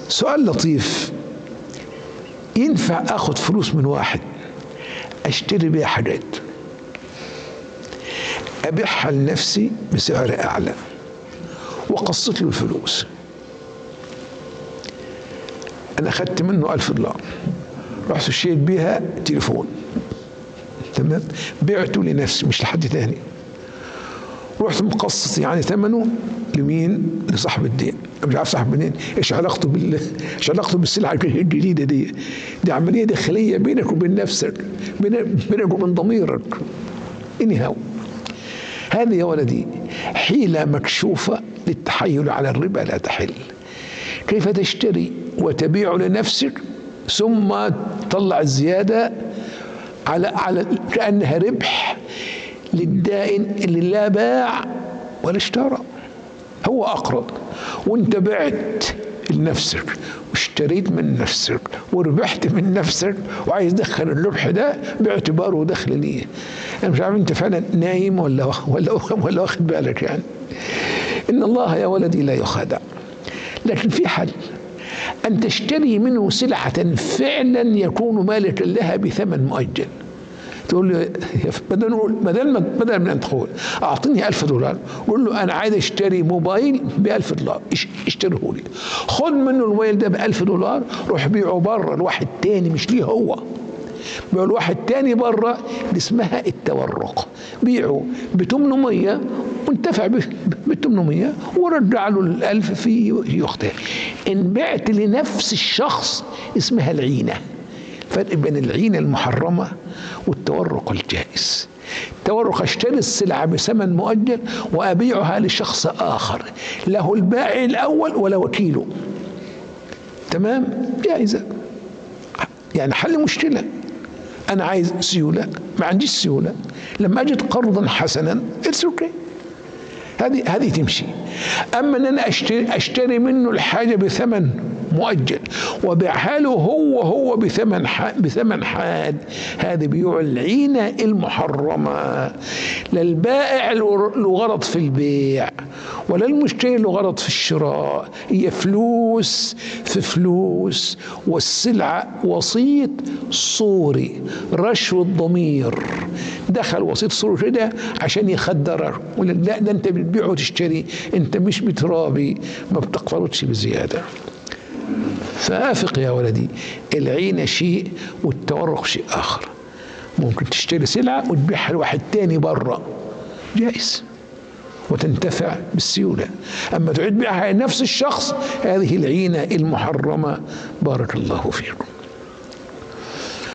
سؤال لطيف ينفع اخد فلوس من واحد اشتري بيها حاجات ابيعها لنفسي بسعر اعلى وقسط له الفلوس انا اخدت منه ألف دولار رحت اشتريت بيها تليفون تمام بعته لنفسي مش لحد تاني رحت مقسط يعني ثمنه لمين؟ لصاحب الدين مش عارف صاحب الدين ايش علاقته بال ايش علاقته بالسلعه الجديده دي دي عمليه داخليه بينك وبين نفسك بينك وبين ضميرك انهاو هذه يا ولدي حيلة مكشوفة للتحايل على الربا لا تحل كيف تشتري وتبيع لنفسك ثم تطلع الزيادة على على كأنها ربح للدائن اللي لا باع ولا اشترى هو أقرض وانت بعت لنفسك واشتريت من نفسك وربحت من نفسك وعايز تدخل الربح ده باعتباره دخل ليه انا مش عارف انت فعلا نايم ولا ولا ولا واخد بالك يعني ان الله يا ولدي لا يخادع لكن في حل ان تشتري منه سلعه فعلا يكون مالكا لها بثمن مؤجل تقول له بدل نقول بدل بدل ما تقول اعطيني 1000 دولار قول له انا عايز اشتري موبايل ب 1000 دولار اشتريه لي خد منه الموبايل ده ب 1000 دولار روح بيعه بره لواحد تاني مش ليه هو بيعه لواحد تاني بره اللي اسمها التورق بيعه ب 800 وانتفع ب 800 ورجع له ال 1000 في يختار ان بعت لنفس الشخص اسمها العينه فرق بين العينة المحرمة والتورق الجائز التورق اشتري السلعة بثمن مؤجل وأبيعها لشخص آخر له البائع الأول ولا وكيله تمام جائزة يعني حل مشكلة أنا عايز سيولة ما عنديش سيولة لما أجد قرضا حسنا اتس اوكي هذه هذه تمشي اما ان انا اشتري اشتري منه الحاجه بثمن مؤجل وبيعها له هو هو بثمن بثمن حاد هذه بيوع العينة المحرمة لا البائع له غرض في البيع ولا المشتري له غرض في الشراء هي فلوس في فلوس والسلعة وسيط صوري رشوة ضمير دخل وسيط صوري كده عشان يخدرك ولا لا ده انت بتبيع وتشتري انت مش بترابي ما بتقفرتش بزياده فافق يا ولدي العين شيء والتورق شيء اخر ممكن تشتري سلعه وتبيعها لواحد تاني بره جائز وتنتفع بالسيوله اما تعيد بيعها نفس الشخص هذه العينه المحرمه بارك الله فيكم